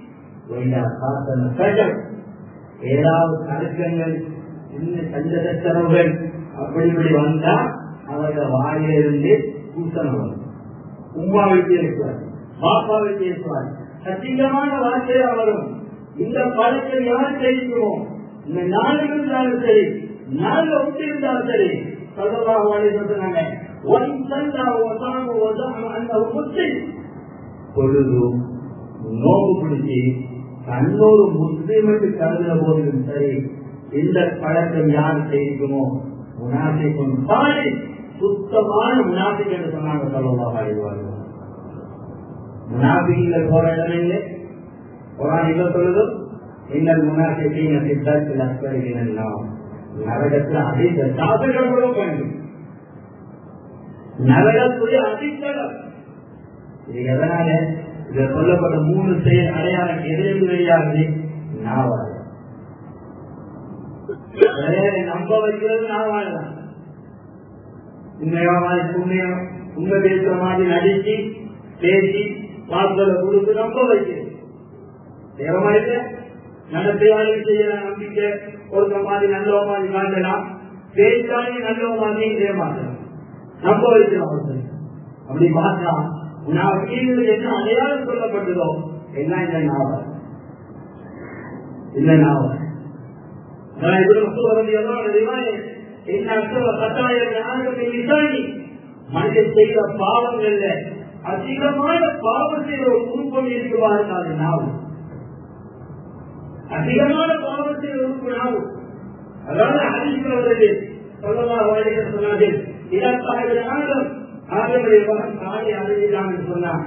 ஏதாவது கருக்கங்கள் இன்னும் சஞ்சலத்தரவுகள் அப்படி இப்படி வந்தா அவர்கள் வாயிலிருந்து கூட்டணம் வரும் உமாவை பேசுவார் பாப்பாவை பேசுவார் சத்தியமான வார்த்தையா வரும் இந்த பழத்தை யார் தெரிவிக்கிறோம் இந்த நாள் இருந்தாலும் சரி நாள் ஒட்டி இருந்தாலும் சரி சொல்லலாம் வாழை சொன்னாங்க ஒன் சந்தா ஒசாம ஒசாம அந்த முத்தி பொழுது நோம்பு பிடிச்சி தன்னொரு முஸ்லீமுக்கு கருதுற போதிலும் சரி இந்த பழக்கம் யார் செய்யுமோ முனாபிக்கும் பாடி சுத்தமான முனாபிக் என்று சொன்னாங்க சொல்லவா வாழ்வார்கள் முனாபிகள் போற இடமில்லை குரான் இல்ல சொல்லுது இன்னல் முனாபிக்கின் சித்தத்தில் அஸ்கரிகள் நரகத்தில் அதிக சாதகங்களும் வேண்டும் நரகத்துடைய அடித்தளம் இது எதனால இத சொல்லப்பட்ட மூணு செயல் அடையாளம் எதிர்ப்பு வெளியாகுது நாவாள் நம்ப வைக்கிறது நாவாள் தான் உண்மையா மாதிரி புண்ணியம் உண்மை பேசுற மாதிரி நடிச்சு பேசி வாக்குகளை கொடுத்து நம்ப வைக்கிறது தேவமனித நடத்தையாளி செய்யற நம்பிக்கை ஒருத்த மாதிரி நல்ல மாதிரி காட்டலாம் பேச்சாளி நல்ல மாதிரி இதே மாற்றலாம் நம்ப வைக்கிறோம் அப்படி பார்த்தா நான் கீழே என்ன அடையாளம் சொல்லப்பட்டதோ எல்லாம் இந்த நாவல் இந்த நாவல் நான் இப்படி மக்கள் வரது என்ன அர்த்தம் கட்டாயம் மனிதன் செய்த பாவங்கள்ல அதிகமான பாவம் செய்த ஒரு குரூப்பம் இருக்குவார்கள் அது நாவல் அதிகமான பாவம் செய்த உறுப்பு நாவல் அதாவது அதிக சொல்லலாம் வாழ்க்கை சொன்னார்கள் இதற்காக ஆதம் ஆதமுடைய மகன் தாயை அடையலாம் என்று சொன்னான்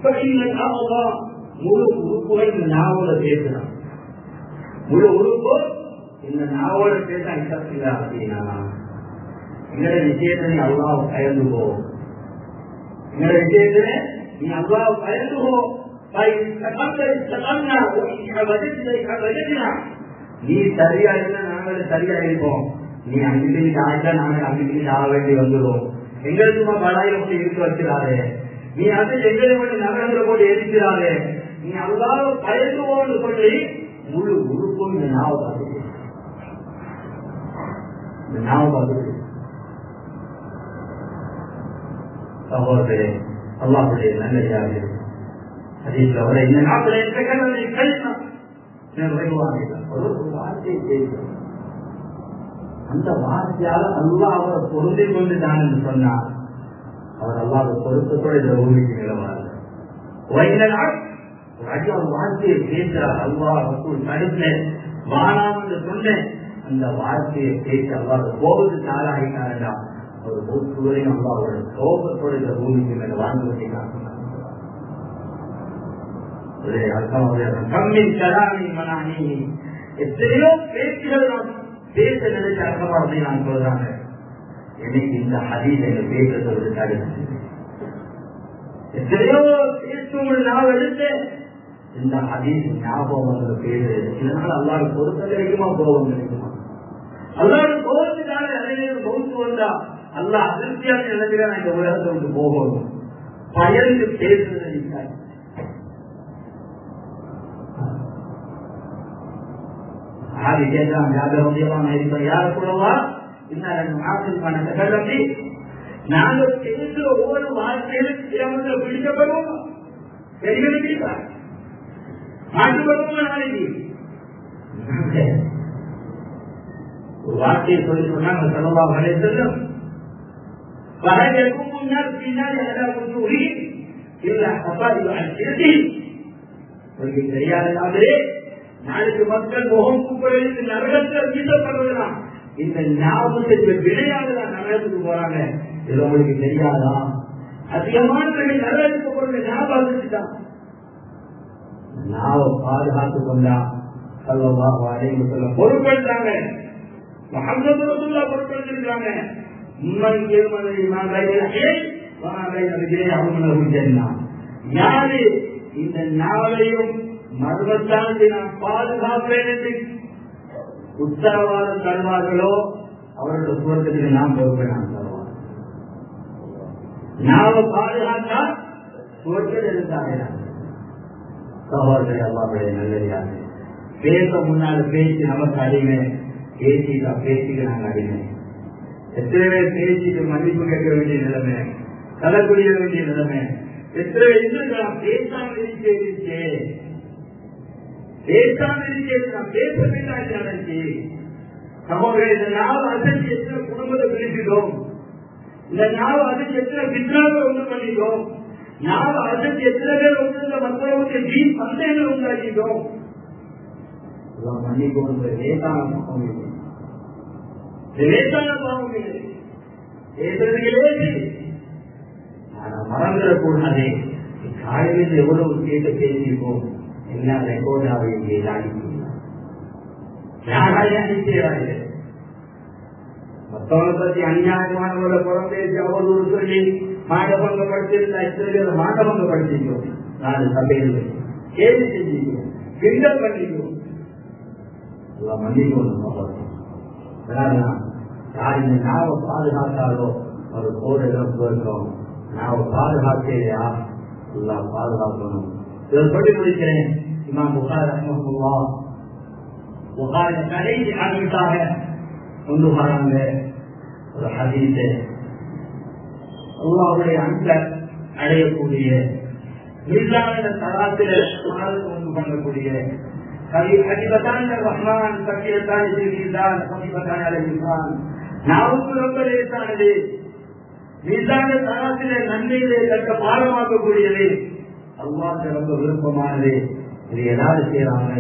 முழு உறுப்புகள் இந்த நாவோட பேசுறான் முழு உறுப்பு இந்த நாவோட பேச அனுப்பியா அப்படின்னா எங்களோட விஷயத்தை நீ அல்லாஹ் பயந்து போ எங்களோட விஷயத்துல நீ அல்லாஹ் பயந்து போ நீ சரியா இருந்தா நாங்கள் சரியா இருப்போம் நீ அங்கிட்டு ஆச்சா நாங்கள் அங்கிட்டு ஆக வேண்டி வந்துடுவோம் எங்களுக்கு சும்மா படாயில போட்டு இருக்க வச்சிடாதே நீ அது எங்களை மட்டும் நகரங்களை போட்டு எரிக்கிறாரே நீ அல்லாத பயந்துவோன்னு சொல்லி முழு உறுப்பும் இந்த நாவ பார்த்து இந்த நாவ பார்த்து சகோதரே அல்லாஹுடைய நல்லதாக அதீஸ்ல வர இந்த நாட்டில் எந்த கல்வி கழித்தான் ஒரு வார்த்தை பேசுகிறோம் அந்த வார்த்தையால அல்லாஹ் அவரை பொருந்தி கொண்டுதான் என்று சொன்னார் அவர் அல்லாத பொருத்தத்தோடு இந்த பூமிக்கு நிலவார் வார்த்தையை பேசுறார் அல்லா ரசூல் தடுத்த வானாம் என்று சொன்னேன் அந்த வார்த்தையை பேச அல்லாத கோபத்துக்கு ஆளாகிட்டாரா ஒரு மூச்சுவரையும் அல்லா அவருடைய கோபத்தோடு இந்த பூமிக்கு மேல வாழ்ந்து கொண்டிருக்கிறார் கம்மின் கலாமி மனானி எத்தனையோ பேச்சுகள் நாம் பேச நினைச்ச அர்த்தமா அப்படின்னு நான் சொல்றாங்க எனக்கு இந்த ஹதீஸ் எங்க பேச சொல்றது எத்தனையோ பேசும் நான் எடுத்து இந்த ஹதீஸ் ஞாபகம் வந்து பேசுறது இதனால அல்லாத பொறுத்த கிடைக்குமா கோபம் கிடைக்குமா அல்லாத கோபத்துக்காக நிறைய பௌத்து வந்தா அல்லா அதிர்ச்சியாக நிலைமையில இந்த உலகத்தை விட்டு போகணும் பயந்து பேசுறது ஆதி கேட்கலாம் யாரும் முடியலாம் இருப்போம் யார கூடவா இன்னும் ஆசிரியமான தகவல் நாங்கள் பேசுகிற ஒவ்வொரு வார்த்தையிலும் கிராமத்தில் பிடிக்கப்படுவோம் தெரிவிக்கிறீங்களா மாற்றுப்படுவோம் நாளைக்கு ஒரு வார்த்தையை சொல்லி சொன்னாங்க செலவா வரை செல்லும் வரவேற்கும் முன்னால் பின்னால் எதாவது கூறி இல்ல அப்பா இது உங்களுக்கு தெரியாதே நாளைக்கு மக்கள் முகம் கூப்பிடுறது நரகத்தில் வீசப்படுறதுதான் இந்த ஞாபகத்திற்கு விளையாடுதான் நரகத்துக்கு போறாங்க இது உங்களுக்கு தெரியாதா அதிகமானவர்கள் நரகத்துக்கு போறது ஞாபகத்துக்கு தான் நாவ பாதுகாத்து கொண்டா சொல்லவா அடைந்து சொல்ல பொருட்படுத்தாங்க மகமது ரசூல்லா பொருட்படுத்திருக்காங்க யாரு இந்த நாவலையும் மர்மத்தாண்டி நான் பாதுகாப்பேன் என்று உத்தரவாதம் தருவார்களோ அவரோட சுவர்க்கத்துக்கு நாம் பொறுப்பை நாம் தருவோம் நாம பாதுகாத்தா சுவர்க்கம் இருந்தாங்க சகோதரர் அல்லாவுடைய நல்லதாக பேச முன்னால பேசி நமக்கு அடிமை பேசிட்டா பேசிக்க நாங்க அடிமை எத்தனை பேர் பேசிட்டு மன்னிப்பு கேட்க வேண்டிய நிலைமை தலை குடிய வேண்டிய நிலைமை எத்தனை இருந்திருக்கலாம் பேசாம இருக்கே பேசாம இருக்கேன் பேச வேண்டாம் நடந்துச்சு சகோதரர் இந்த நாள் அசைச்சு எத்தனை குடும்பத்தை பிரிச்சிட்டோம் இந்த நாள் அசைச்சு எத்தனை பின்னாக ஒன்று பண்ணிட்டோம் நாள் அசைச்சு எத்தனை பேர் வந்து இந்த மக்களுக்கு வீண் சந்தேகங்கள் உண்டாக்கிட்டோம் மன்னிக்கும் லேசான பாவம் இல்லை லேசான பாவம் இல்லை பேசுறதுக்கு லேசி ஆனா மறந்துடக்கூடாதே காலையில் எவ்வளவு கேட்டு பேசியிருக்கோம் எல்லாம் ரெக்கார்டாக இங்கே யாராக அனுப்பிடுறாங்க மற்றவங்களை பத்தி அநியாயமானவர்களை புறம்பேசி அவதூறு சொல்லி மாண்டபங்கப்படுத்தியிருந்தா இத்தனை மாண்டபங்கப்படுத்திக்கிறோம் நாலு சபையில் கேள்வி செஞ்சிக்கிறோம் கிண்டல் பண்ணிக்கிறோம் எல்லாம் மன்னிக்கணும் யார் இந்த நாவை பாதுகாத்தாலோ ஒரு கோடு இருக்கும் நாவை பாதுகாக்கையா எல்லாம் பாதுகாக்கணும் இதை சொல்லி முடிக்கிறேன் இமாம் புகார் ரஹ்மஹுல்லா புகார் கடைசி ஆரம்பித்தாக கொண்டு வராங்க ஒரு ஹதீஸை அல்லாவுடைய அன்ப அடையக்கூடிய இல்லாத தராத்திர கொண்டு பண்ணக்கூடிய حبيبتان الرحمن ثقيلتان في الميزان خفيفتان على الميزان நாவுக்கு ரொம்ப லேசானது மீதான தராசில நன்மையிலே தக்க பாடமாக்கக்கூடியது அல்லாஹ் ரொம்ப விருப்பமானது இது ஏதாவது செய்யறாங்க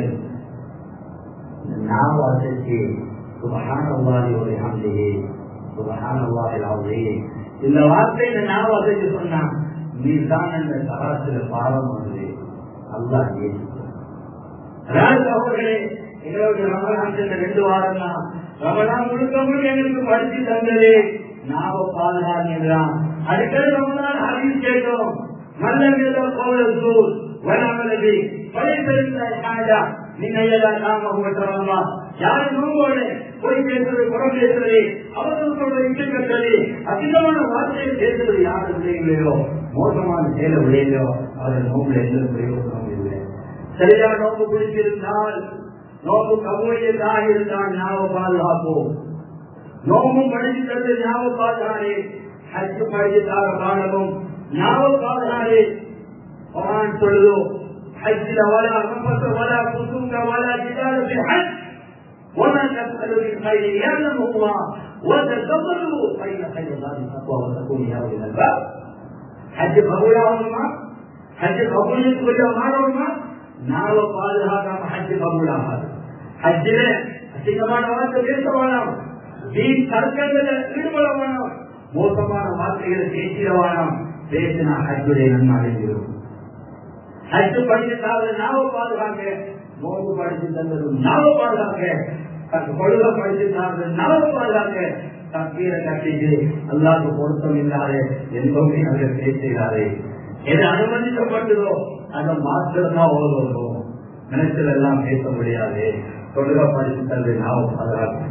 நாவாசைக்கு சுபஹான் அல்லாஹி ஒரு ஹம்திஹி சுபஹான் அல்லாஹி அலீம் இந்த வார்த்தை இந்த நாவாசைக்கு சொன்னா மீதான் அந்த தராசில பாடம் வந்து அல்லாஹ் அவர்களே எங்களுக்கு ரமலான் சென்ற ரெண்டு வாரம் தான் ரமலான் முழுக்க முழுக்க எங்களுக்கு படிச்சு தந்தது நாவ பாதுகாக்கிறான் அடுத்தது ரமலான் அறிவு கேட்டோம் நல்ல கோவில் வராமலது படைப்பெருந்தா நீங்க நாம உங்கள்மா யாரு நோம்போடு போய் பேசுறது புறம் பேசுறது அவர்களுக்கு இட்டு கட்டுறது அதிகமான வார்த்தையை பேசுறது யாரு விளையலையோ மோசமான செயல விளையலையோ அவர்கள் நோம்புல எந்த பிரயோசனம் இல்லை சரியா நோம்பு பிடிச்சிருந்தால் நோம்பு கபூலியதாக இருந்தால் ஞாபகம் பாதுகாப்போம் நோம்பும் படிச்சு தந்து ஞாபகம் பாதுகாரே ஹஜ்ஜு படிச்சுட்டாக பாடவும் ஞாபகம் பாதுகாரே குரான் சொல்லுதோ ஹஜ்ஜில வலா ரப்பத்த வலா குசுங்க வலா ஜிதால في الحج وما تفعلوا من خير يعلم الله وتزودوا فإن خير الله التقوى وتكون يا أولي الألباب حج قبولهما حج قبول كل மாறவுமா நாவ பாதுகாக்காம ஹஜ் கபூலாகாது ஹஜ்ஜில அசிங்கமான வார்த்தை பேச வேணாம் வீண் தர்க்கங்களை ஈடுபட வேணாம் மோசமான வார்த்தைகளை பேசிட வேணாம் பேசினா ஹஜ்ஜுடைய நன்மை அடைஞ்சிடும் ஹஜ்ஜு படிச்சுட்டாவது நாவ பாதுகாக்க நோம்பு படிச்சு தந்தது நாவ பாதுகாக்க கொழுக படிச்சுட்டாவது நாவ பாதுகாக்க தப்பீரை கட்டிட்டு அல்லாக்கு பொருத்தம் இல்லாத எந்தோமே அதை பேசுகிறாரே எது அனுமதிக்கப்பட்டதோ அந்த மாத்திரம் தான் ஓதுவோம் நினைச்சல் எல்லாம் பேச முடியாது தொழுக படித்து தந்தை நாவ பாதுகாப்பு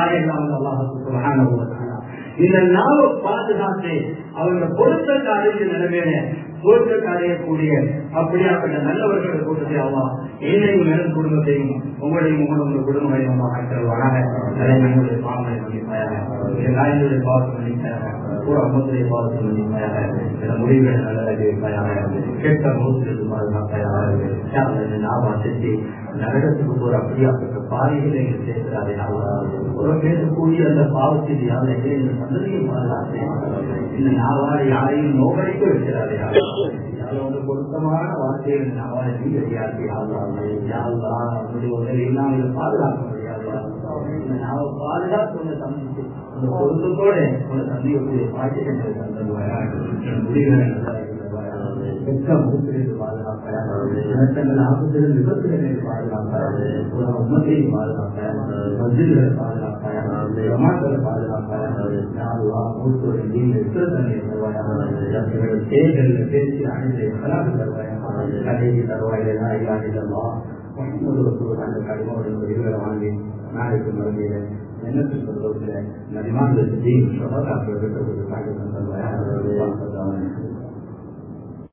இந்த நாவ பாதுகாத்து அவங்க பொருத்தத்தை அறிஞ்சு நிலைமையில பொருத்தத்தை அடையக்கூடிய அப்படியாப்பட்ட நல்லவர்கள் கூட்டத்தை ஆவா என்னையும் மேலும் குடும்பத்தையும் உங்களையும் உங்களுடைய குடும்பங்களையும் அம்மா ஆக்கிறவானாக தலைமையுடைய பாவங்களை மன்னிப்பாயாக தாயினுடைய பாவத்தை மன்னிப்பாயாக கூட அம்மத்துடைய பாவத்தை மன்னிப்பாயாக சில முடிவுகளை நல்லதாக இருப்பாயாக கேட்க மூத்திலிருந்து பாதுகாப்பாயாக நாவா செஞ்சு நரகத்துக்கு போற அப்படியாப்பட்ட பாதைகளை எங்கள் சேர்க்கிறாரே ஒரு பேசக்கூடிய அந்த பாவத்தில் யாரை இந்த சந்ததியை பாதுகாத்தேன் இந்த நாவாடு யாரையும் நோக்கடிக்க வைக்கிறாரே வந்து பொருத்தமான வார்த்தைகள் நாவாடு நீ அறியாதே யாழ்லா அவனுடைய உதவியெல்லாம் இதை பாதுகாக்க முடியாது இந்த நாவை பாதுகாத்து உன்னை தம்பிச்சு அந்த பொருத்தத்தோட உன்னை தந்தியக்கூடிய பாக்கியங்களை தந்தது முடிவுகளை பெற்ற மூத்திலிருந்து பாதுகாப்பாக இனத்தங்கள் ஆபத்திலிருந்து விபத்துகளில் பாதுகாப்பாக உண்மத்தை பாதுகாப்பாக மசில்களை பாதுகாப்பாக பிரமாக்களை பாதுகாப்பாக மூத்தோரை நீங்கள் எத்தனை தன்னை தருவாயாக தேர்தலில் பேசி அனைத்து கலாக்கு தருவாயாக கடைசி தருவாயிலாம் இல்லாதல்லா அந்த கடிமோட விடுதலை வாங்கி நாளைக்கு மறுமையில என்னத்தில் சொல்வதில் நதிமான சோதாக்கள் தருவாயாக